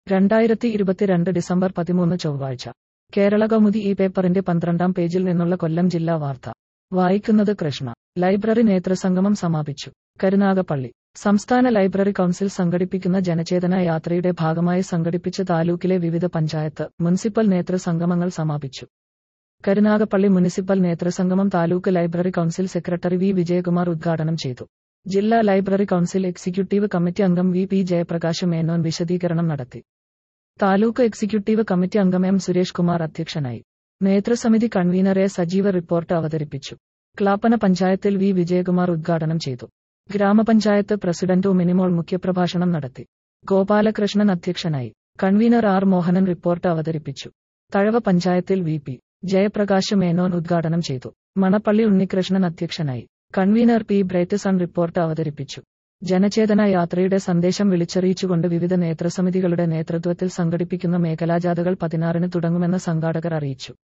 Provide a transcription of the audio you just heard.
രണ്ടായിരത്തി ഇരുപത്തിരണ്ട് ഡിസംബർ പതിമൂന്ന് ചൊവ്വാഴ്ച കേരള കൗമുദി ഈ പേപ്പറിന്റെ പന്ത്രണ്ടാം പേജിൽ നിന്നുള്ള കൊല്ലം ജില്ലാ വാർത്ത വായിക്കുന്നത് കൃഷ്ണ ലൈബ്രറി നേതൃസംഗമം സമാപിച്ചു കരുനാഗപ്പള്ളി സംസ്ഥാന ലൈബ്രറി കൗൺസിൽ സംഘടിപ്പിക്കുന്ന ജനചേതന യാത്രയുടെ ഭാഗമായി സംഘടിപ്പിച്ച താലൂക്കിലെ വിവിധ പഞ്ചായത്ത് മുനിസിപ്പൽ നേതൃസംഗമങ്ങൾ സമാപിച്ചു കരുനാഗപ്പള്ളി മുനിസിപ്പൽ നേതൃസംഗമം taluk library council secretary V Vijayakumar ഉദ്ഘാടനം ചെയ്തു ജില്ലാ ലൈബ്രറി കൗൺസിൽ എക്സിക്യൂട്ടീവ് കമ്മിറ്റി അംഗം വി പി ജയപ്രകാശ് മേനോൻ വിശദീകരണം നടത്തി താലൂക്ക് എക്സിക്യൂട്ടീവ് കമ്മിറ്റി അംഗം എം സുരേഷ് കുമാർ അധ്യക്ഷനായി നേതൃസമിതി കൺവീനർ എ സജീവ റിപ്പോർട്ട് അവതരിപ്പിച്ചു ക്ലാപ്പന പഞ്ചായത്തിൽ വി വിജയകുമാർ ഉദ്ഘാടനം ചെയ്തു ഗ്രാമപഞ്ചായത്ത് പ്രസിഡന്റ് മിനിമോൾ മുഖ്യപ്രഭാഷണം നടത്തി ഗോപാലകൃഷ്ണൻ അധ്യക്ഷനായി കൺവീനർ ആർ മോഹനൻ റിപ്പോർട്ട് അവതരിപ്പിച്ചു തഴവ പഞ്ചായത്തിൽ വി പി ജയപ്രകാശ് മേനോൻ ഉദ്ഘാടനം ചെയ്തു മണപ്പള്ളി ഉണ്ണികൃഷ്ണൻ അധ്യക്ഷനായി convener P Brightson report അവതരിപ്പിച്ചു ജനചേതന യാത്രയുടെ സന്ദേശം വിളിച്ചറിയിച്ചുകൊണ്ട് വിവിധ നേതൃസമിതികളുടെ നേതൃത്വത്തിൽ സംഘടിപ്പിക്കുന്ന മേഖലാജാഥകൾ പതിനാറിന് തുടങ്ങുമെന്ന് സംഘാടകർ അറിയിച്ചു